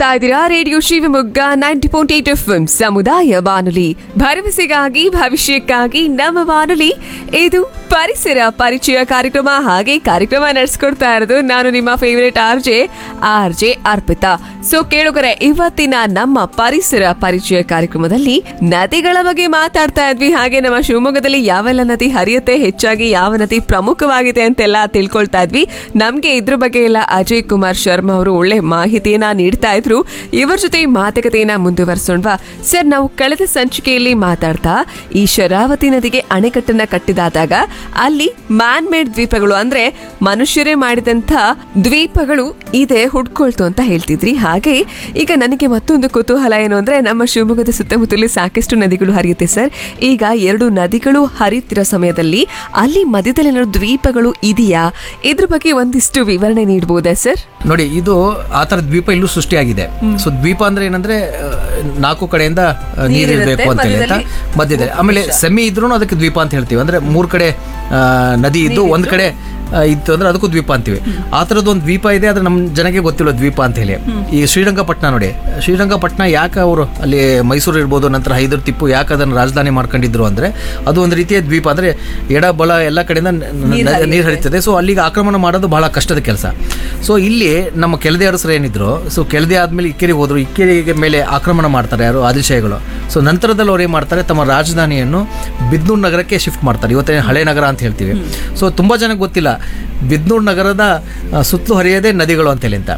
ಕೇಳ್ತಾ ಇದ್ದೀರಾ radio Shivamogga ninety point eight F ಸಮುದಾಯ ಬಾನುಲಿ ಭರವಸೆಗಾಗಿ ಭವಿಷ್ಯಕ್ಕಾಗಿ ನಮ್ಮ ಬಾನುಲಿ ಇದು ಪರಿಸರ ಪರಿಚಯ ಕಾರ್ಯಕ್ರಮ ಹಾಗೆ ಕಾರ್ಯಕ್ರಮ ನಡೆಸ್ಕೊಡ್ತಾ ಇರೋದು ನಾನು ನಿಮ್ಮ favourite R J R J Arpita so ಕೇಳುಗರೆ ಇವತ್ತಿನ ನಮ್ಮ ಪರಿಸರ ಪರಿಚಯ ಕಾರ್ಯಕ್ರಮದಲ್ಲಿ ನದಿಗಳ ಬಗ್ಗೆ ಮಾತಾಡ್ತಾ ಇದ್ವಿ ಹಾಗೆ ನಮ್ಮ ಶಿವಮೊಗ್ಗದಲ್ಲಿ ಯಾವೆಲ್ಲ ನದಿ ಹರಿಯುತ್ತೆ ಹೆಚ್ಚಾಗಿ ಯಾವ ನದಿ ಪ್ರಮುಖವಾಗಿದೆ ಅಂತೆಲ್ಲ ತಿಳ್ಕೊಳ್ತಾ ಇದ್ವಿ ನಮ್ಗೆ ಇದ್ರ ಬಗ್ಗೆ ಎಲ್ಲ ಅಜಯ್ ಕುಮಾರ್ ಶರ್ಮಾ ಅವರು ಒಳ್ಳೆ ಮಾಹಿತಿಯನ್ನ ನೀಡ್ತಾ ಇದ್ರು ಇವರ ಜೊತೆ ಈ ಮಾತುಕತೆಯನ್ನ ಮುಂದುವರಿಸೋಣವಾ ಸರ್ ನಾವು ಕಳೆದ ಸಂಚಿಕೆಯಲ್ಲಿ ಮಾತಾಡ್ತಾ ಈ ಶರಾವತಿ ನದಿಗೆ ಅಣೆಕಟ್ಟನ್ನ ಕಟ್ಟಿದಾದಾಗ ಅಲ್ಲಿ ಮ್ಯಾನ್ ಮೇಡ್ ದ್ವೀಪಗಳು ಅಂದ್ರೆ ಮನುಷ್ಯರೇ ಮಾಡಿದಂತ ದ್ವೀಪಗಳು ಇದೆ ಹುಡ್ಕೊಳ್ತು ಅಂತ ಹೇಳ್ತಿದ್ರಿ ಹಾಗೆ ಈಗ ನನಗೆ ಮತ್ತೊಂದು ಕುತೂಹಲ ಏನು ಅಂದ್ರೆ ನಮ್ಮ ಶಿವಮೊಗ್ಗದ ಸುತ್ತಮುತ್ತಲು ಸಾಕಷ್ಟು ನದಿಗಳು ಹರಿಯುತ್ತೆ ಸರ್ ಈಗ ಎರಡು ನದಿಗಳು ಹರಿಯುತ್ತಿರೋ ಸಮಯದಲ್ಲಿ ಅಲ್ಲಿ ಮಧ್ಯದಲ್ಲಿ ಏನಾದ್ರು ದ್ವೀಪಗಳು ಇದೆಯಾ ಇದ್ರ ಬಗ್ಗೆ ಒಂದಿಷ್ಟು ವಿವರಣೆ ನೀಡಬಹುದಾ ಸರ್ ನೋಡಿ ಇದು ಆ ಥರ ದ್ವೀಪ ಇಲ್ಲೂ ಸೃಷ್ಟಿಯಾಗಿದೆ ಸೊ ದ್ವೀಪ ಅಂದ್ರೆ ಏನಂದ್ರೆ ಆ, ನಾಲ್ಕು ಕಡೆಯಿಂದ ಆ, ನೀರಿರ್ಬೇಕು ಅಂತ ಹೇಳಿ ಅಂತ ಮಧ್ಯದಲ್ಲಿ ಆಮೇಲೆ ಸೆಮಿ ಇದ್ರೂ ಅದಕ್ಕೆ ದ್ವೀಪ ಅಂತ ಹೇಳ್ತೀವಿ ಅಂದ್ರೆ ಮೂರ್ ಕಡೆ ಆ, ನದಿ ಇದ್ದು ಒಂದ್ ಕಡೆ ಆ, ಇತ್ತು ಅಂದ್ರೆ ಅದಕ್ಕೂ ದ್ವೀಪ ಅಂತೀವಿ ಆ ಥರದ್ದು ಒಂದು ದ್ವೀಪ ಇದೆ ಆದ್ರೆ ನಮ್ಮ ಜನಕ್ಕೆ ಗೊತ್ತಿಲ್ಲ ದ್ವೀಪ ಅಂತ ಹೇಳಿ ಈ ಶ್ರೀರಂಗಪಟ್ಟಣ ನೋಡಿ ಶ್ರೀರಂಗಪಟ್ಟಣ ಯಾಕೆ ಅವರು ಅಲ್ಲಿ ಮೈಸೂರು ಇರ್ಬೋದು ನಂತರ ಹೈದರ್ ಟಿಪ್ಪು ಯಾಕೆ ಅದನ್ನು ರಾಜಧಾನಿ ಮಾಡ್ಕೊಂಡಿದ್ರು ಅಂದ್ರೆ ಅದು ಒಂದು ರೀತಿಯ ದ್ವೀಪ ಅಂದ್ರೆ ಎಡ ಬಲ ಎಲ್ಲ ಕಡೆಯಿಂದ ನೀರು ಹರಿತದೆ ಸೊ ಅಲ್ಲಿಗೆ ಆಕ್ರಮಣ ಮಾಡೋದು ಬಹಳ ಕಷ್ಟದ ಕೆಲಸ ಸೊ ಇಲ್ಲಿ ನಮ್ಮ ಕೆಳದಿ ಅರಸರು ಏನಿದ್ರು ಸೊ ಕೆಳದಿ ಆದ್ಮೇಲೆ ಇಕ್ಕೇರಿಗೆ ಹೋದ್ರು ಇಕ್ಕೇರಿಗೆ ಮೇಲೆ ಆಕ್ರಮಣ ಮಾಡ್ತಾರೆ ಯಾರು ಆದಿಶಯಗಳು ಸೊ ನಂತರದಲ್ಲಿ ಅವ್ರು ಏನು ಮಾಡ್ತಾರೆ ತಮ್ಮ ರಾಜಧಾನಿಯನ್ನು ಬಿದ್ನೂರು ನಗರಕ್ಕೆ ಶಿಫ್ಟ್ ಮಾಡ್ತಾರೆ ಇವತ್ತೇ ಹಳೆ ನಗರ ಅಂತ ಹೇಳ್ತೀವಿ ಸೊ ತುಂಬಾ ಜನಕ್ಕೆ ಗೊತ್ತಿಲ್ಲ ಬಿದ್ನೂರು ನಗರದ ಆ, ಸುತ್ತಲೂ ಹರಿಯೋದೇ ನದಿಗಳು ಅಂತೇಳಿ ಅಂತ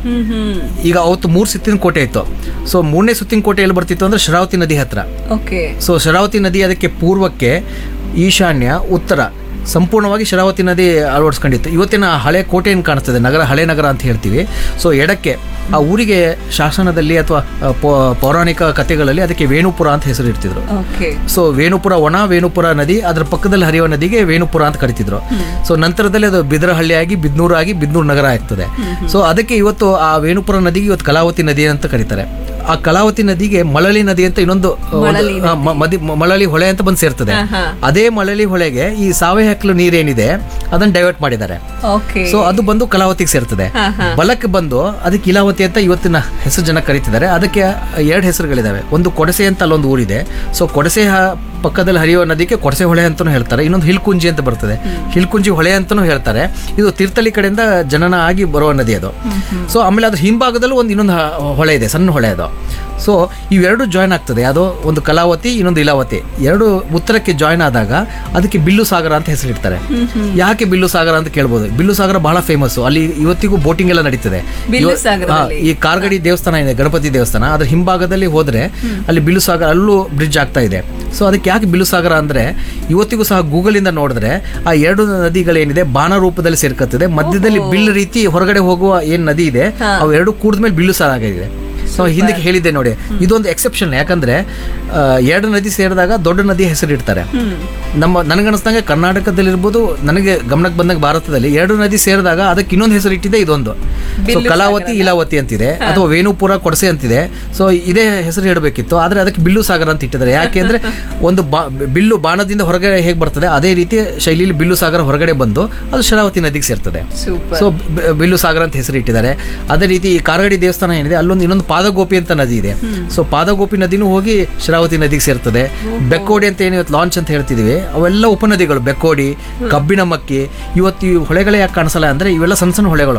ಈಗ ಅವತ್ತು ಮೂರು ಸುತ್ತಿನ ಕೋಟೆ ಇತ್ತು ಸೊ ಮೂರನೇ ಸುತ್ತಿನ ಕೋಟೆ ಎಲ್ಲಿ ಬರ್ತಿತ್ತು ಅಂದ್ರೆ ಶರಾವತಿ ನದಿ ಹತ್ರ ಓಕೆ ಸೊ ಶರಾವತಿ ನದಿ ಅದಕ್ಕೆ ಪೂರ್ವಕ್ಕೆ ಈಶಾನ್ಯ ಉತ್ತರ ಸಂಪೂರ್ಣವಾಗಿ ಶರಾವತಿ ನದಿ ಅಳವಡಿಸ್ಕೊಂಡಿತ್ತು ಇವತ್ತಿನ ಹಳೆ ಕೋಟೆ ಏನು ಕಾಣಿಸ್ತದೆ ನಗರ ಹಳೆ ನಗರ ಅಂತ ಹೇಳ್ತೀವಿ ಸೊ ಎಡಕ್ಕೆ ಆ ಊರಿಗೆ ಶಾಸನದಲ್ಲಿ ಅಥವಾ ಆ, ಪೌ- ಪೌರಾಣಿಕ ಕಥೆಗಳಲ್ಲಿ ಅದಕ್ಕೆ ವೇಣುಪುರ ಅಂತ ಹೆಸರು ಇಡ್ತಿದ್ರು ಓಕೆ ಸೊ ವೇಣುಪುರ ಒಣ ವೇಣುಪುರ ನದಿ ಅದರ ಪಕ್ಕದಲ್ಲಿ ಹರಿಯುವ ನದಿಗೆ ವೇಣುಪುರ ಅಂತ ಕರಿತಿದ್ರು ಸೊ ನಂತರದಲ್ಲಿ ಅದು ಬಿದರಹಳ್ಳಿಯಾಗಿ ಬಿದ್ನೂರಾಗಿ ಬಿದ್ನೂರು ನಗರ ಆಗ್ತದೆ ಸೊ ಅದಕ್ಕೆ ಇವತ್ತು ಆ ವೇಣುಪುರ ನದಿಗೆ ಇವತ್ತು ಕಲಾವತಿ ನದಿ ಅಂತ ಕರೀತಾರೆ ಆ ಕಲಾವತಿ ನದಿಗೆ ಮಳಲಿ ನದಿ ಅಂತ ಇನ್ನೊಂದು ಒಂದು, ಆ, ಮ- ಮದಿ- ಮ- ಮಳಲಿ ಹೊಳೆ ಅಂತ ಬಂದು ಸೇರ್ತದೆ ಅದೇ ಮಳಲಿ ಹೊಳೆಗೆ ಈ ಸಾವೆ ಹಕ್ಲು ನೀರೇನಿದೆ ಅದನ್ನ ಡೈವರ್ಟ್ ಮಾಡಿದ್ದಾರೆ ಓಕೆ ಸೊ ಅದು ಬಂದು ಕಲಾವತಿಗೆ ಸೇರ್ತದೆ ಬಲಕ್ಕೆ ಬಂದು ಅದಕ್ಕೆ ಇಲಾವತಿ ಅಂತ ಇವತ್ತಿನ ಹೆಸರು ಜನ ಕರೀತಿದ್ದಾರೆ ಅದಕ್ಕೆ ಎರಡು ಹೆಸರುಗಳಿದಾವೆ ಒಂದು ಕೊಡಸೆ ಅಂತ ಅಲ್ಲೊಂದು ಊರಿದೆ ಸೊ ಕೊಡಸೆ ಹ- ಪಕ್ಕದಲ್ಲಿ ಹರಿಯುವ ನದಿಗೆ ಕೊಡಸೆ ಹೊಳೆ ಅಂತಾನೂ ಹೇಳ್ತಾರೆ ಇನ್ನೊಂದು ಹಿಲ್ಕುಂಜಿ ಅಂತ ಬರ್ತದೆ ಹಿಲ್ಕುಂಜಿ ಹೊಳೆ ಅಂತಾನೂ ಹೇಳ್ತಾರೆ ಇದು ತೀರ್ಥಹಳ್ಳಿ ಕಡೆಯಿಂದ ಜನನ ಆಗಿ ಬರುವ ನದಿ ಅದು ಸೊ ಆಮೇಲೆ ಅದ್ರ ಹಿಂಭಾಗದಲ್ಲೂ ಒಂದು ಇನ್ನೊಂದು ಹ- ಹೊಳೆ ಇದೆ ಸಣ್ಣ ಹೊಳೆ ಅದು ಸೊ ಇವೆರಡು ಜಾಯ್ನ್ ಆಗ್ತದೆ ಅದು ಒಂದು ಕಲಾವತಿ ಇನ್ನೊಂದು ಇಲಾವತಿ ಎರಡು ಉತ್ತರಕ್ಕೆ ಜಾಯ್ನ್ ಆದಾಗ ಅದಕ್ಕೆ ಬಿಲ್ಲು ಸಾಗರ ಅಂತ ಹೆಸರಿಡ್ತಾರೆ ಯಾಕೆ ಬಿಲ್ಲು ಸಾಗರ ಅಂತ ಕೇಳ್ಬೋದು ಬಿಲ್ಲು ಸಾಗರ ಬಹಳ ಫೇಮಸ್ ಅಲ್ಲಿ ಇವತ್ತಿಗೂ ಬೋಟಿಂಗ್ ಎಲ್ಲ ನಡೀತದೆ ಬಿಲ್ಲು ಇವ- ಸಾಗರದಲ್ಲಿ? ಹಾ, ಈ ಕಾರ್ಗಡಿ ದೇವಸ್ಥಾನ ಇದೆ ಗಣಪತಿ ದೇವಸ್ಥಾನ ಅದ್ರ ಹಿಂಭಾಗದಲ್ಲಿ ಹೋದ್ರೆ ಅಲ್ಲಿ ಬಿಲ್ಲು ಸಾಗರ ಅಲ್ಲೂ ಬ್ರಿಡ್ಜ್ ಆಗ್ತಾ ಇದೆ ಸೊ ಅದಕ್ಕೆ ಯಾಕೆ ಬಿಲ್ಲು ಸಾಗರ ಅಂದ್ರೆ ಇವತ್ತಿಗೂ ಸಹ ಗೂಗಲ್ ಇಂದ ನೋಡಿದ್ರೆ ಆ ಎರಡು ನದಿಗಳೇನಿದೆ ಬಾಣ ರೂಪದಲ್ಲಿ ಸೇರ್ಕತ್ತದೆ ಮಧ್ಯದಲ್ಲಿ ಬಿಲ್ ರೀತಿ ಹೊರಗಡೆ ಹೋಗುವ ಏನ್ ನದಿ ಇದೆ ಅವು ಎರಡು ಕೂಡಿದ್ಮೇಲೆ ಬಿಲ್ಲು ಸಾಗರ ಆಗಿದೆ ಸೊ ಹಿಂದಕ್ಕೆ ಹೇಳಿದ್ದೆ ನೋಡಿ ಇದೊಂದು ಎಕ್ಸೆಪ್ಷನ್ ಯಾಕಂದ್ರೆ ಆ, ಎರಡು ನದಿ ಸೇರಿದಾಗ ದೊಡ್ಡ ನದಿ ಹೆಸರು ಇಡ್ತಾರೆ ನಮ್ಮ ನನಗನ್ಸ್ದಂಗೆ ಕರ್ನಾಟಕದಲ್ಲಿರ್ಬೋದು ನನಗೆ ಗಮನಕ್ಕೆ ಬಂದಾಗ ಭಾರತದಲ್ಲಿ ಎರಡು ನದಿ ಸೇರಿದಾಗ ಅದಕ್ಕೆ ಇನ್ನೊಂದು ಹೆಸರು ಇಟ್ಟಿದೆ ಇದೊಂದು ಸೊ ಕಲಾವತಿ ಇಲಾವತಿ ಅಂತಿದೆ ಅಥವಾ ವೇಣುಪುರ ಕೊಡಸೆ ಅಂತಿದೆ ಸೊ ಇದೇ ಹೆಸರು ಇಡಬೇಕಿತ್ತು ಆದ್ರೆ ಅದಕ್ಕೆ ಬಿಲ್ಲು ಸಾಗರ ಅಂತ ಇಟ್ಟಿದ್ದಾರೆ ಯಾಕೆ ಅಂದ್ರೆ ಒಂದು ಬಾ- ಬಿಲ್ಲು ಬಾಣದಿಂದ ಹೊರಗಡೆ ಹೇಗೆ ಬರ್ತದೆ ಅದೇ ರೀತಿ ಶೈಲಿಯಲ್ಲಿ ಬಿಲ್ಲು ಸಾಗರ ಹೊರಗಡೆ ಬಂದು ಅದು ಶರಾವತಿ ನದಿಗೆ ಸೇರ್ತದೆ ಸೂಪರ್ ಸೊ ಬ- ಬಿಲ್ಲು ಸಾಗರ ಅಂತ ಹೆಸರು ಇಟ್ಟಿದ್ದಾರೆ ಅದೇ ರೀತಿ ಈ ಕಾರಗಡಿ ದೇವಸ್ಥಾನ ಏನಿದೆ ಅಲ್ಲೊಂದು ಇನ್ನೊಂದು ಪಾದಗೋಪಿ ಅಂತ ನದಿ ಇದೆ ಸೊ ಪಾದಗೋಪಿ ನದಿನೂ ಹೋಗಿ ಶರಾವತಿ ನದಿಗೆ ಸೇರ್ತದೆ ಬೆಕ್ಕೋಡಿ ಅಂತ ಏನು ಇವತ್ತು ಲಾಂಚ್ ಅಂತ ಹೇಳ್ತಿದೀವಿ ಅವೆಲ್ಲ ಉಪನದಿಗಳು ಬೆಕ್ಕೋಡಿ ಕಬ್ಬಿನ ಮಕ್ಕಿ ಇವತ್ತು ಈ ಹೊಳೆಗಳೇ ಯಾಕೆ ಕಾಣಿಸಲ್ಲ ಅಂದ್ರೆ ಇವೆಲ್ಲ ಸಣ್ಣ ಸಣ್ಣ ಹೊಳೆಗಳು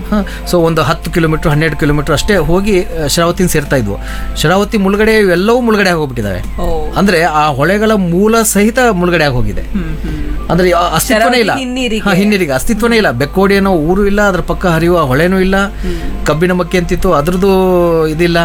ಸೊ ಒಂದು ಹತ್ತು ಕಿಲೋಮೀಟರ್ ಹನ್ನೆರಡು ಕಿಲೋಮೀಟರ್ ಅಷ್ಟೇ ಹೋಗಿ ಆ, ಶರಾವತಿನ ಸೇರ್ತಾ ಇದ್ವು ಶರಾವತಿ ಮುಳುಗಡೆ ಇವೆಲ್ಲವೂ ಮುಳುಗಡೆ ಆಗೋಗ್ಬಿಟ್ಟಿದಾವೆ ಓ ಅಂದ್ರೆ ಆ ಹೊಳೆಗಳ ಮೂಲ ಸಹಿತ ಮುಳುಗಡೆ ಆಗಿ ಹೋಗಿದೆ ಅಂದ್ರೆ ಆ ಅಸ್ತಿತ್ವನೇ ಇಲ್ಲ ಶರಾವತಿ ಹಿನ್ನೀರಿಗೆ. ಹಾ, ಹಿನ್ನೀರಿಗೆ ಅಸ್ತಿತ್ವನೇ ಇಲ್ಲ ಬೆಕ್ಕೋಡಿ ಅನ್ನೋ ಊರು ಇಲ್ಲ ಅದ್ರ ಪಕ್ಕ ಹರಿಯುವ ಹೊಳೆನೂ ಇಲ್ಲ ಕಬ್ಬಿನ ಮಕ್ಕಿ ಅಂತಿತ್ತು ಅದ್ರದ್ದು ಇದಿಲ್ಲ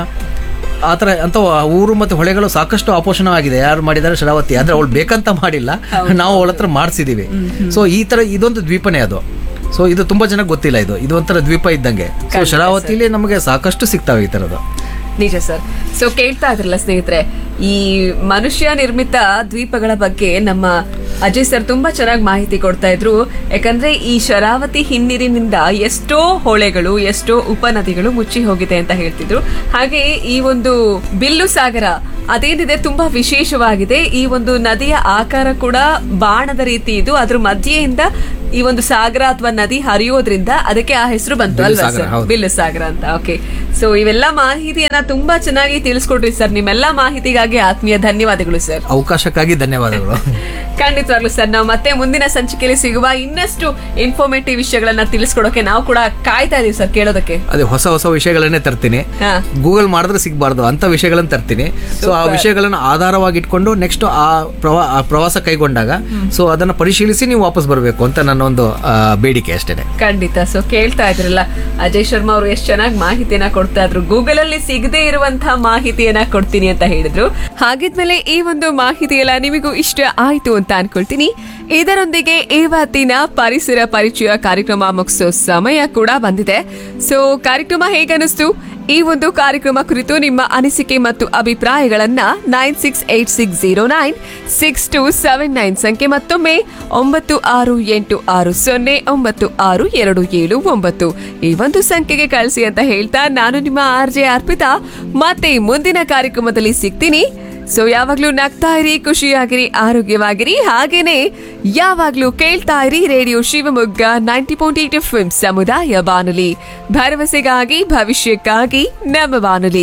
ಆ ಥರ ಅಂತ ಊರು ಮತ್ತು ಹೊಳೆಗಳು ಸಾಕಷ್ಟು ಅಪೋಷಣವಾಗಿದೆ ಯಾರು ಮಾಡಿದ್ದಾರೆ ಶರಾವತಿ ಅಂದ್ರೆ ಅವಳು ಬೇಕಂತ ಮಾಡಿಲ್ಲ ನಾವು ಅವಳ ಹತ್ರ ಮಾಡಿಸಿದೀವಿ ಸೊ ಈ ತರ ಇದೊಂದು ದ್ವೀಪನೇ ಅದು ಸೊ ಇದು ತುಂಬಾ ಜನಕ್ಕೆ ಗೊತ್ತಿಲ್ಲ ಇದು ಇದು ಒಂಥರ ದ್ವೀಪ ಇದ್ದಂಗೆ ಸೊ ಶರಾವತಿಲಿ ನಮಗೆ ಸಾಕಷ್ಟು ಸಿಗ್ತಾವೆ ಈ ತರದ್ದು ನಿಜ ಸರ್ ಸೊ ಕೇಳ್ತಾ ಇದ್ರಲ್ಲ ಸ್ನೇಹಿತರೆ ಈ ಮನುಷ್ಯ ನಿರ್ಮಿತ ದ್ವೀಪಗಳ ಬಗ್ಗೆ ನಮ್ಮ ಅಜಯ್ ಸರ್ ತುಂಬಾ ಚೆನ್ನಾಗಿ ಮಾಹಿತಿ ಕೊಡ್ತಾ ಇದ್ರು ಯಾಕಂದ್ರೆ ಈ ಶರಾವತಿ ಹಿನ್ನೀರಿನಿಂದ ಎಷ್ಟೋ ಹೊಳೆಗಳು ಎಷ್ಟೋ ಉಪನದಿಗಳು ಮುಚ್ಚಿ ಹೋಗಿದೆ ಅಂತ ಹೇಳ್ತಿದ್ರು ಹಾಗೆ ಈ ಒಂದು ಬಿಲ್ಲು ಸಾಗರ ಅದೇನಿದೆ ತುಂಬಾ ವಿಶೇಷವಾಗಿದೆ ಈ ಒಂದು ನದಿಯ ಆಕಾರ ಕೂಡ ಬಾಣದ ರೀತಿ ಇದು ಅದ್ರ ಮಧ್ಯೆಯಿಂದ ಈ ಒಂದು ಸಾಗರ ಅಥವಾ ನದಿ ಹರಿಯೋದ್ರಿಂದ ಅದಕ್ಕೆ ಆ ಹೆಸರು ಬಂತು ಅಲ್ವಾ ಬಿಲ್ಲು ಸಾಗರ, ಸರ್ ಹೌದು. ಬಿಲ್ಲು ಸಾಗರ ಅಂತ ಓಕೆ ಸೊ ಇವೆಲ್ಲ ಮಾಹಿತಿಯನ್ನ ತುಂಬಾ ಚೆನ್ನಾಗಿ ತಿಳಿಸ್ಕೊಡ್ರಿ ಸರ್ ನಿಮ್ಮೆಲ್ಲ ಮಾಹಿತಿಗಾಗಿ ಆತ್ಮೀಯ ಧನ್ಯವಾದಗಳು ಸರ್ ಅವಕಾಶಕ್ಕಾಗಿ ಧನ್ಯವಾದಗಳು ಖಂಡಿತವಾಗ್ಲು ಸರ್ ನಾವು ಮತ್ತೆ ಮುಂದಿನ ಸಂಚಿಕೆಯಲ್ಲಿ ಸಿಗುವ ಇನ್ನಷ್ಟು ಇನ್ಫಾರ್ಮೇಟಿವ್ ವಿಷಯಗಳನ್ನ ತಿಳಿಸ್ಕೊಡೋಕೆ ನಾವು ಕೂಡ ಕಾಯ್ತಾ ಇದೀವಿ ಸರ್ ಕೇಳೋದಕ್ಕೆ ಅದೇ ಹೊಸ ಹೊಸ ವಿಷಯಗಳನ್ನೇ ತರ್ತೀನಿ ಹಾ. ಗೂಗಲ್ ಮಾಡಿದ್ರೆ ಸಿಗಬಾರ್ದು ಅಂತ ವಿಷಯಗಳನ್ನ ತರ್ತೀನಿ ಸೊ ಆ ವಿಷಯಗಳನ್ನ ಆಧಾರವಾಗಿ ಇಟ್ಕೊಂಡು ನೆಕ್ಸ್ಟ್ ಆ ಪ್ರವಾ ಆ ಪ್ರವಾಸ ಕೈಗೊಂಡಾಗ ಸೊ ಅದನ್ನ ಪರಿಶೀಲಿಸಿ ನೀವು ವಾಪಸ್ ಬರಬೇಕು ಅಂತ ನನ್ನ ಒಂದು ಆ, ಬೇಡಿಕೆ ಅಷ್ಟೇ ಖಂಡಿತ ಸೊ ಕೇಳ್ತಾ ಇದ್ರಲ್ಲ ಅಜಯ್ ಶರ್ಮಾ ಅವರು ಎಷ್ಟು ಚೆನ್ನಾಗಿ ಮಾಹಿತಿಯನ್ನ ಕೊಡ್ತಾ ಇದ್ರು ಗೂಗಲ್ ಅಲ್ಲಿ ಸಿಗದೇ ಇರುವಂತಹ ಮಾಹಿತಿಯನ್ನ ಕೊಡ್ತೀನಿ ಅಂತ ಹೇಳಿದ್ರು ಹಾಗಿದ್ಮೇಲೆ ಈ ಒಂದು ಮಾಹಿತಿ ಎಲ್ಲ ನಿಮಗೂ ಇಷ್ಟ ಆಯ್ತು ಅಂತ ಅನ್ಕೊಳ್ತೀನಿ ಇದರೊಂದಿಗೆ ಇವತ್ತಿನ ಪರಿಸರ ಪರಿಚಯ ಕಾರ್ಯಕ್ರಮ ಮುಗಿಸೋ ಸಮಯ ಕೂಡ ಬಂದಿದೆ ಸೊ ಕಾರ್ಯಕ್ರಮ ಹೇಗನಿಸ್ತು ಈ ಒಂದು ಕಾರ್ಯಕ್ರಮ ಕುರಿತು ನಿಮ್ಮ ಅನಿಸಿಕೆ ಮತ್ತು ಅಭಿಪ್ರಾಯಗಳನ್ನ nine six eight six zero nine six two seven nine ಸಂಖ್ಯೆ ಮತ್ತೊಮ್ಮೆ ಒಂಬತ್ತು ಆರು ಎಂಟು ಆರು ಸೊನ್ನೆ ಒಂಬತ್ತು ಆರು ಎರಡು ಏಳು ಒಂಬತ್ತು ಈ ಒಂದು ಸಂಖ್ಯೆಗೆ ಕಳಿಸಿ ಅಂತ ಹೇಳ್ತಾ ನಾನು ನಿಮ್ಮ ಆರ್ ಜೆ ಅರ್ಪಿತಾ ಮತ್ತೆ ಮುಂದಿನ ಕಾರ್ಯಕ್ರಮದಲ್ಲಿ ಸಿಗ್ತೀನಿ ಸೊ ಯಾವಾಗ್ಲೂ ನಗ್ತಾ ಇರಿ ಖುಷಿಯಾಗಿರಿ ಆರೋಗ್ಯವಾಗಿರಿ ಹಾಗೇನೆ ಯಾವಾಗ್ಲೂ ಕೇಳ್ತಾ ಇರಿ radio Shivamogga ninety point eight F ಸಮುದಾಯ ಬಾನುಲಿ ಭರವಸೆಗಾಗಿ ಭವಿಷ್ಯಕ್ಕಾಗಿ ನಮ್ಮ ಬಾನುಲಿ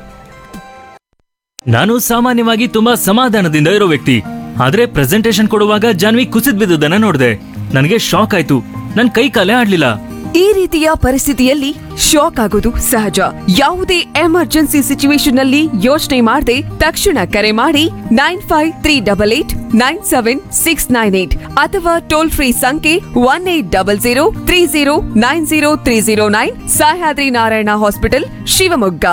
ನಾನು ಸಾಮಾನ್ಯವಾಗಿ ತುಂಬಾ ಸಮಾಧಾನದಿಂದ ಇರೋ ವ್ಯಕ್ತಿ ಆದ್ರೆ ಪ್ರೆಸೆಂಟೇಶನ್ ಕೊಡುವಾಗ ಜಾನ್ವಿ ಕುಸಿದ್ ಬಿದ್ದುದನ್ನ ನೋಡಿದೆ ನನಗೆ ಶಾಕ್ ಆಯ್ತು ನನ್ ಕೈ ಕಾಲೇ ಆಡ್ಲಿಲ್ಲ ಈ ರೀತಿಯ ಪರಿಸ್ಥಿತಿಯಲ್ಲಿ ಶಾಕ್ ಆಗೋದು ಸಹಜ ಯಾವುದೇ ಎಮರ್ಜೆನ್ಸಿ ಸಿಚುವೇಶನ್ ನಲ್ಲಿ ಯೋಚನೆ ಮಾಡದೆ ತಕ್ಷಣ ಕರೆ ಮಾಡಿ nine five three double eight nine seven six nine eight ಅಥವಾ ಟೋಲ್ ಫ್ರೀ ಸಂಖ್ಯೆ one eight double zero three zero nine zero three zero nine Sahyadri Narayana hospital Shivamogga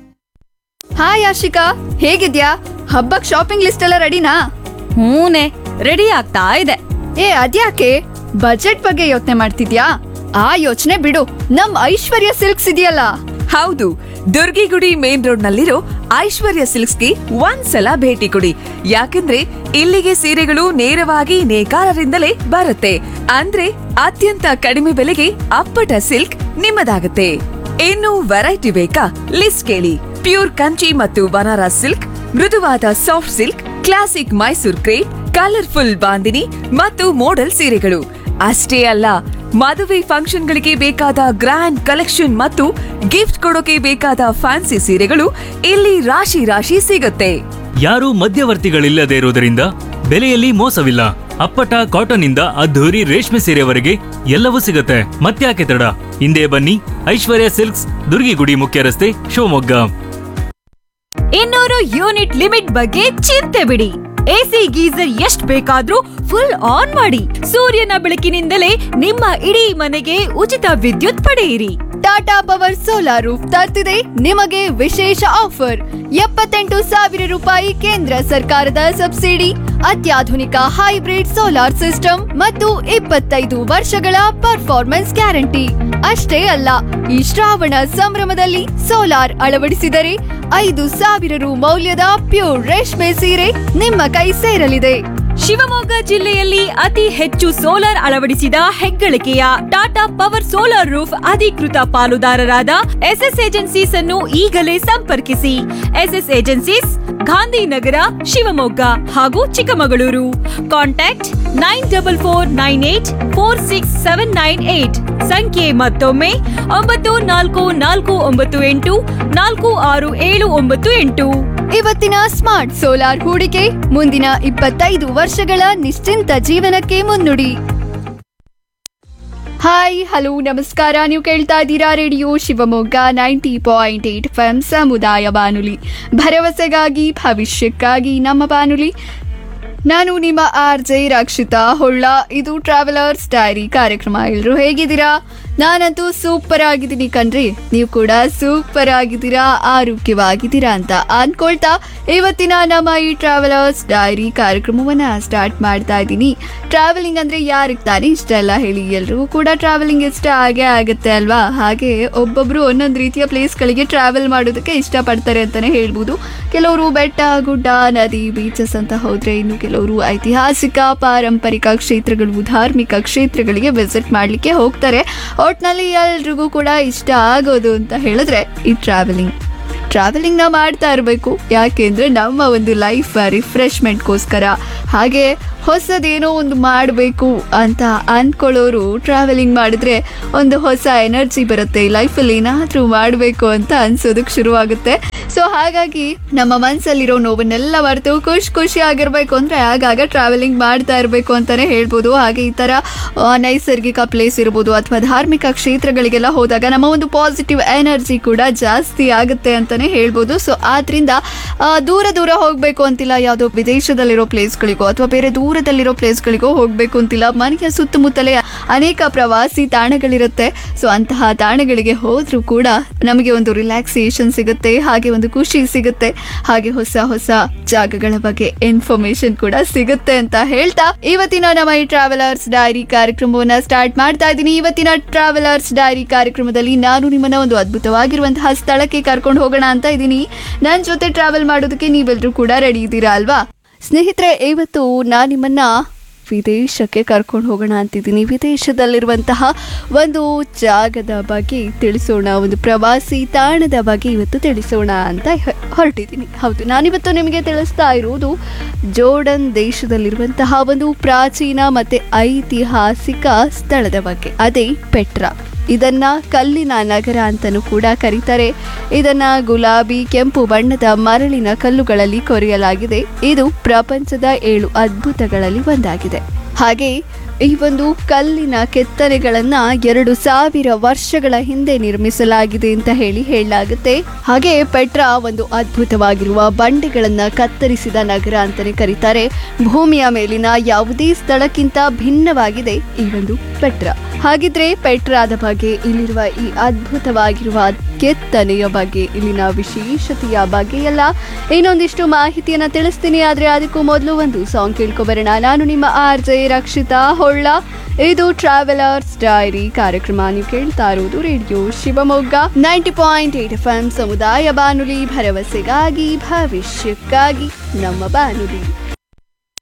hi Ashika ಹೇಗಿದ್ಯಾ ಹಬ್ಬಕ್ ಶಾಪಿಂಗ್ ಲಿಸ್ಟ್ ಎಲ್ಲ ರೆಡಿನಾ ಹೂನೆ ರೆಡಿ ಆಗ್ತಾ ಇದೆ ಏ ಅದ್ಯಾಕೆ ಬಜೆಟ್ ಬಗ್ಗೆ ಯೋಚನೆ ಮಾಡ್ತಿದ್ಯಾ ಆ ಯೋಚನೆ ಬಿಡು ನಮ್ ಐಶ್ವರ್ಯ ಸಿಲ್ಕ್ಸ್ ಇದೆಯಲ್ಲ ಹೌದು ದುರ್ಗಿಗುಡಿ ಮೇನ್ ರೋಡ್ ನಲ್ಲಿರೋ ಐಶ್ವರ್ಯ ಸಿಲ್ಕ್ಸ್ಗೆ ಒಂದ್ಸಲ ಭೇಟಿ ಕೊಡಿ ಯಾಕಂದ್ರೆ ಇಲ್ಲಿಗೆ ಸೀರೆಗಳು ನೇರವಾಗಿ ನೇಕಾರರಿಂದಲೇ ಬರುತ್ತೆ ಅಂದ್ರೆ ಅತ್ಯಂತ ಕಡಿಮೆ ಬೆಲೆಗೆ ಅಪ್ಪಟ ಸಿಲ್ಕ್ ನಿಮ್ಮದಾಗುತ್ತೆ ಇನ್ನು ವೆರೈಟಿ ಬೇಕಾ ಲಿಸ್ಟ್ ಕೇಳಿ ಪ್ಯೂರ್ ಕಂಚಿ ಮತ್ತು ಬನಾರಸ್ ಸಿಲ್ಕ್ ಮೃದುವಾದ soft silk classic Mysore crepe colourful bandhani ಮತ್ತು ಮೋಡಲ್ ಸೀರೆಗಳು ಅಷ್ಟೇ ಅಲ್ಲ ಮದುವೆ ಫಂಕ್ಷನ್ಗಳಿಗೆ ಬೇಕಾದ ಗ್ರ್ಯಾಂಡ್ ಕಲೆಕ್ಷನ್ ಮತ್ತು ಗಿಫ್ಟ್ ಕೊಡೋಕೆ ಬೇಕಾದ ಫ್ಯಾನ್ಸಿ ಸೀರೆಗಳು ಇಲ್ಲಿ ರಾಶಿ ರಾಶಿ ಸಿಗುತ್ತೆ ಯಾರು ಮಧ್ಯವರ್ತಿಗಳಿಲ್ಲದೆ ಇರುವುದರಿಂದ ಬೆಲೆಯಲ್ಲಿ ಮೋಸವಿಲ್ಲ ಅಪ್ಪಟ ಕಾಟನ್ ಇಂದ ಅದ್ಧೂರಿ ರೇಷ್ಮೆ ಸೀರೆವರೆಗೆ ಎಲ್ಲವೂ ಸಿಗುತ್ತೆ ಮತ್ತ್ಯಾಕೆ ತಡ ಹಿಂದೆ ಬನ್ನಿ ಐಶ್ವರ್ಯ ಸಿಲ್ಕ್ಸ್ ದುರ್ಗಿಗುಡಿ ಮುಖ್ಯ ರಸ್ತೆ ಶಿವಮೊಗ್ಗ ಇನ್ನೂರು ಯೂನಿಟ್ ಲಿಮಿಟ್ ಬಗ್ಗೆ ಚಿಂತೆ ಬಿಡಿ ಎಸಿ ಗೀಸರ್ ಎಷ್ಟ್ ಬೇಕಾದ್ರೂ ಫುಲ್ ಆನ್ ಮಾಡಿ ಸೂರ್ಯನ ಬೆಳಕಿನಿಂದಲೇ ನಿಮ್ಮ ಇಡೀ ಮನೆಗೆ ಉಚಿತ ವಿದ್ಯುತ್ ಪಡೆಯಿರಿ ಟಾಟಾ ಪವರ್ ಸೋಲಾರ್ ರೂಫ್ ತರ್ತಿದೆ ನಿಮಗೆ ವಿಶೇಷ ಆಫರ್ ಎಪ್ಪತ್ತೆಂಟು ಸಾವಿರ ರೂಪಾಯಿ ಕೇಂದ್ರ ಸರ್ಕಾರದ ಸಬ್ಸಿಡಿ ಅತ್ಯಾಧುನಿಕ ಹೈಬ್ರಿಡ್ ಸೋಲಾರ್ ಸಿಸ್ಟಮ್ ಮತ್ತು ಇಪ್ಪತ್ತೈದು ವರ್ಷಗಳ ಪರ್ಫಾರ್ಮೆನ್ಸ್ ಗ್ಯಾರಂಟಿ ಅಷ್ಟೇ ಅಲ್ಲ ಈ ಶ್ರಾವಣ ಸಂಭ್ರಮದಲ್ಲಿ ಸೋಲಾರ್ ಅಳವಡಿಸಿದರೆ ಐದು ಸಾವಿರ ರು ಮೌಲ್ಯದ ಪ್ಯೂರ್ ರೇಷ್ಮೆ ಸೀರೆ ನಿಮ್ಮ ಕೈ ಸೇರಲಿದೆ ಶಿವಮೊಗ್ಗ ಜಿಲ್ಲೆಯಲ್ಲಿ ಅತಿ ಹೆಚ್ಚು ಸೋಲಾರ್ ಅಳವಡಿಸಿದ ಹೆಗ್ಗಳಿಕೆಯ ಟಾಟಾ ಪವರ್ ಸೋಲಾರ್ ರೂಫ್ ಅಧಿಕೃತ ಪಾಲುದಾರರಾದ ಎಸ್ಎಸ್ ಏಜೆನ್ಸೀಸ್ ಅನ್ನು ಈಗಲೇ ಸಂಪರ್ಕಿಸಿ ಎಸ್ಎಸ್ ಏಜೆನ್ಸೀಸ್ ಗಾಂಧಿನಗರ ಶಿವಮೊಗ್ಗ ಹಾಗೂ Chikkamagaluru contact nine double four nine eight four six seven nine eight ಸಂಖ್ಯೆ ಮತ್ತೊಮ್ಮೆ ಒಂಬತ್ತು ನಾಲ್ಕು ನಾಲ್ಕು ಒಂಬತ್ತು ಎಂಟು ನಾಲ್ಕು ಆರು ಏಳು ಒಂಬತ್ತು ಎಂಟು ಇವತ್ತಿನ ಸ್ಮಾರ್ಟ್ ಸೋಲಾರ್ ಹೂಡಿಕೆ ಮುಂದಿನ ಇಪ್ಪತ್ತೈದು ವರ್ಷಗಳ ನಿಶ್ಚಿಂತ ಜೀವನಕ್ಕೆ ಮುನ್ನುಡಿ ಹಾಯ್ ಹಲೋ ನಮಸ್ಕಾರ ನೀವು ಕೇಳ್ತಾ ಇದ್ದೀರಾ radio Shivamogga ninety point eight F ಸಮುದಾಯ ಬಾನುಲಿ ಭರವಸೆಗಾಗಿ ಭವಿಷ್ಯಕ್ಕಾಗಿ ನಮ್ಮ ಬಾನುಲಿ ನಾನು ನಿಮ್ಮ ಆರ್ ಜೆ ರಕ್ಷಿತಾ ಹೊಳ್ಳ ಇದು ಟ್ರಾವೆಲರ್ಸ್ ಡೈರಿ ಕಾರ್ಯಕ್ರಮ ಎಲ್ರು ಹೇಗಿದ್ದೀರಾ ನಾನಂತೂ ಸೂಪರ್ ಆಗಿದ್ದೀನಿ ಕಣ್ರಿ ನೀವು ಕೂಡ ಸೂಪರ್ ಆಗಿದ್ದೀರಾ ಆರೋಗ್ಯವಾಗಿದ್ದೀರಾ ಅಂತ ಅನ್ಕೊಳ್ತಾ ಇವತ್ತಿನ ನಮ್ಮ ಈ ಟ್ರಾವೆಲರ್ಸ್ ಡೈರಿ ಕಾರ್ಯಕ್ರಮವನ್ನ ಸ್ಟಾರ್ಟ್ ಮಾಡ್ತಾ ಇದ್ದೀನಿ ಟ್ರಾವೆಲಿಂಗ್ ಅಂದ್ರೆ ಯಾರಿಗೆ ತಾನೇ ಇಷ್ಟ ಅಲ್ಲ ಹೇಳಿ ಎಲ್ರಿಗೂ ಕೂಡ ಟ್ರಾವೆಲಿಂಗ್ ಇಷ್ಟ ಆಗೇ ಆಗುತ್ತೆ ಅಲ್ವಾ ಹಾಗೆ ಒಬ್ಬೊಬ್ರು ಒಂದೊಂದು ರೀತಿಯ ಪ್ಲೇಸ್ಗಳಿಗೆ ಟ್ರಾವೆಲ್ ಮಾಡೋದಕ್ಕೆ ಇಷ್ಟಪಡ್ತಾರೆ ಅಂತಾನೆ ಹೇಳ್ಬೋದು ಕೆಲವರು ಬೆಟ್ಟ ಗುಡ್ಡ ನದಿ ಬೀಚಸ್ ಅಂತ ಹೋದ್ರೆ ಇನ್ನು ಕೆಲವರು ಐತಿಹಾಸಿಕ ಪಾರಂಪರಿಕ ಕ್ಷೇತ್ರಗಳು ಧಾರ್ಮಿಕ ಕ್ಷೇತ್ರಗಳಿಗೆ ವಿಸಿಟ್ ಮಾಡ್ಲಿಕ್ಕೆ ಹೋಗ್ತಾರೆ ಒಟ್ನಲ್ಲಿ ಎಲ್ರಿಗೂ ಕೂಡ ಇಷ್ಟ ಆಗೋದು ಅಂತ ಹೇಳಿದ್ರೆ ಈ ಟ್ರಾವೆಲಿಂಗ್ ಟ್ರಾವೆಲಿಂಗ್ ನಾವು ಮಾಡ್ತಾ ಇರಬೇಕು ಯಾಕೆಂದ್ರೆ ನಮ್ಮ ಒಂದು ಲೈಫ್ ರಿಫ್ರೆಶ್ಮೆಂಟ್ಗೋಸ್ಕರ ಹಾಗೆ ಹೊಸದೇನೋ ಒಂದು ಮಾಡಬೇಕು ಅಂತ ಅಂದ್ಕೊಳ್ಳೋರು ಟ್ರಾವೆಲಿಂಗ್ ಮಾಡಿದ್ರೆ ಒಂದು ಹೊಸ ಎನರ್ಜಿ ಬರುತ್ತೆ ಲೈಫಲ್ಲಿ ಏನಾದರೂ ಮಾಡಬೇಕು ಅಂತ ಅನ್ಸೋದಕ್ಕೆ ಶುರುವಾಗುತ್ತೆ ಸೊ ಹಾಗಾಗಿ ನಮ್ಮ ಮನಸ್ಸಲ್ಲಿರೋ ನೋವನ್ನೆಲ್ಲ ಮರೆತು ಖುಷಿ ಖುಷಿ ಆಗಿರ್ಬೇಕು ಅಂದ್ರೆ ಆಗಾಗ ಟ್ರಾವೆಲಿಂಗ್ ಮಾಡ್ತಾ ಇರಬೇಕು ಅಂತಾನೆ ಹೇಳ್ಬೋದು ಹಾಗೆ ಈ ತರ ಆ, ನೈಸರ್ಗಿಕ ಪ್ಲೇಸ್ ಇರ್ಬೋದು ಅಥವಾ ಧಾರ್ಮಿಕ ಕ್ಷೇತ್ರಗಳಿಗೆಲ್ಲ ಹೋದಾಗ ನಮ್ಮ ಒಂದು ಪಾಸಿಟಿವ್ ಎನರ್ಜಿ ಕೂಡ ಜಾಸ್ತಿ ಆಗುತ್ತೆ ಅಂತಾನೆ ಹೇಳ್ಬೋದು ಸೊ ಆದ್ರಿಂದ ಆ, ದೂರ ದೂರ ಹೋಗ್ಬೇಕು ಅಂತಿಲ್ಲ ಯಾವುದೋ ವಿದೇಶದಲ್ಲಿರೋ ಪ್ಲೇಸ್ಗಳಿಗೋ ಅಥವಾ ಬೇರೆ ದೂರದಲ್ಲಿರೋ ಪ್ಲೇಸ್ಗಳಿಗೋ ಹೋಗ್ಬೇಕು ಅಂತಿಲ್ಲ ಮನೆಯ ಸುತ್ತಮುತ್ತಲೇ ಅನೇಕ ಪ್ರವಾಸಿ ತಾಣಗಳಿರುತ್ತೆ ಸೊ ಅಂತಹ ತಾಣಗಳಿಗೆ ಹೋದ್ರೂ ಕೂಡ ನಮಗೆ ಒಂದು ರಿಲ್ಯಾಕ್ಸೇಷನ್ ಸಿಗುತ್ತೆ ಹಾಗೆ ಒಂದು ಖುಷಿ ಸಿಗುತ್ತೆ ಹಾಗೆ ಹೊಸ ಹೊಸ ಜಾಗಗಳ ಬಗ್ಗೆ ಇನ್ಫಾರ್ಮೇಶನ್ ಕೂಡ ಸಿಗುತ್ತೆ ಅಂತ ಹೇಳ್ತಾ ಇವತ್ತಿನ ನಮ್ಮ ಈ ಟ್ರಾವೆಲರ್ಸ್ ಡೈರಿ ಕಾರ್ಯಕ್ರಮವನ್ನ ಸ್ಟಾರ್ಟ್ ಮಾಡ್ತಾ ಇದ್ದೀನಿ ಇವತ್ತಿನ ಟ್ರಾವೆಲರ್ಸ್ ಡೈರಿ ಕಾರ್ಯಕ್ರಮದಲ್ಲಿ ನಾನು ನಿಮ್ಮನ್ನ ಒಂದು ಅದ್ಭುತವಾಗಿರುವಂತಹ ಸ್ಥಳಕ್ಕೆ ಕರ್ಕೊಂಡು ಹೋಗೋಣ ಅಂತ ಇದ್ದೀನಿ ನನ್ನ ಜೊತೆ ಟ್ರಾವೆಲ್ ಮಾಡೋದಕ್ಕೆ ನೀವೆಲ್ಲರೂ ಕೂಡ ರೆಡಿ ಇದ್ದೀರಾ ಅಲ್ವಾ ಸ್ನೇಹಿತರೆ ಇವತ್ತು ನಾನು ನಿಮ್ಮನ್ನ ವಿದೇಶಕ್ಕೆ ಕರ್ಕೊಂಡು ಹೋಗೋಣ ಅಂತಿದ್ದೀನಿ ವಿದೇಶದಲ್ಲಿರುವಂತಹ ಒಂದು ಜಾಗದ ಬಗ್ಗೆ ತಿಳಿಸೋಣ ಒಂದು ಪ್ರವಾಸಿ ತಾಣದ ಬಗ್ಗೆ ಇವತ್ತು ತಿಳಿಸೋಣ ಅಂತ ಹೊ- ಹೊರಟಿದ್ದೀನಿ ಹೌದು ನಾನಿವತ್ತು ನಿಮಗೆ ತಿಳಿಸ್ತಾ ಇರುವುದು ಜೋರ್ಡನ್ ದೇಶದಲ್ಲಿರುವಂತಹ ಒಂದು ಪ್ರಾಚೀನ ಮತ್ತೆ ಐತಿಹಾಸಿಕ ಸ್ಥಳದ ಬಗ್ಗೆ ಅದೇ ಪೆಟ್ರಾ ಇದನ್ನ ಕಲ್ಲಿನ ನಗರ ಅಂತಲೂ ಕೂಡ ಕರೀತಾರೆ ಇದನ್ನ ಗುಲಾಬಿ ಕೆಂಪು ಬಣ್ಣದ ಮರಳಿನ ಕಲ್ಲುಗಳಲ್ಲಿ ಕೊರೆಯಲಾಗಿದೆ ಇದು ಪ್ರಪಂಚದ ಏಳು ಅದ್ಭುತಗಳಲ್ಲಿ ಒಂದಾಗಿದೆ ಹಾಗೆ ಈ ಒಂದು ಕಲ್ಲಿನ ಕೆತ್ತನೆಗಳನ್ನ ಎರಡು ಸಾವಿರ ವರ್ಷಗಳ ಹಿಂದೆ ನಿರ್ಮಿಸಲಾಗಿದೆ ಅಂತ ಹೇಳಿ ಹೇಳಲಾಗುತ್ತೆ ಹಾಗೆ ಪೆಟ್ರಾ ಒಂದು ಅದ್ಭುತವಾಗಿರುವ ಬಂಡೆಗಳನ್ನ ಕತ್ತರಿಸಿದ ನಗರ ಅಂತಾನೆ ಕರೀತಾರೆ ಭೂಮಿಯ ಮೇಲಿನ ಯಾವುದೇ ಸ್ಥಳಕ್ಕಿಂತ ಭಿನ್ನವಾಗಿದೆ ಈ ಒಂದು ಪೆಟ್ರಾ ಹಾಗಿದ್ರೆ ಪೆಟ್ರಾದ ಬಗ್ಗೆ ಇಲ್ಲಿರುವ ಈ ಅದ್ಭುತವಾಗಿರುವ ಕೆತ್ತನೆಯ ಬಗ್ಗೆ ಇಲ್ಲಿನ ವಿಶೇಷತೆಯ ಬಗ್ಗೆ ಎಲ್ಲ ಇನ್ನೊಂದಿಷ್ಟು ಮಾಹಿತಿಯನ್ನ ತಿಳಿಸ್ತೀನಿ ಆದ್ರೆ ಅದಕ್ಕೂ ಮೊದಲು ಒಂದು ಸಾಂಗ್ ಕೇಳ್ಕೊಬರೋಣ ನಾನು ನಿಮ್ಮ ಆರ್ ಜೆ ರಕ್ಷಿತಾ ಹೊಳ್ಳ ಇದು ಟ್ರಾವೆಲರ್ಸ್ ಡೈರಿ ಕಾರ್ಯಕ್ರಮ ನೀವು ಕೇಳ್ತಾ ಇರೋದು radio Shivamogga ninety point eight F M ಸಮುದಾಯ ಬಾನುಲಿ ಭರವಸೆಗಾಗಿ ಭವಿಷ್ಯಕ್ಕಾಗಿ ನಮ್ಮ ಬಾನುಲಿ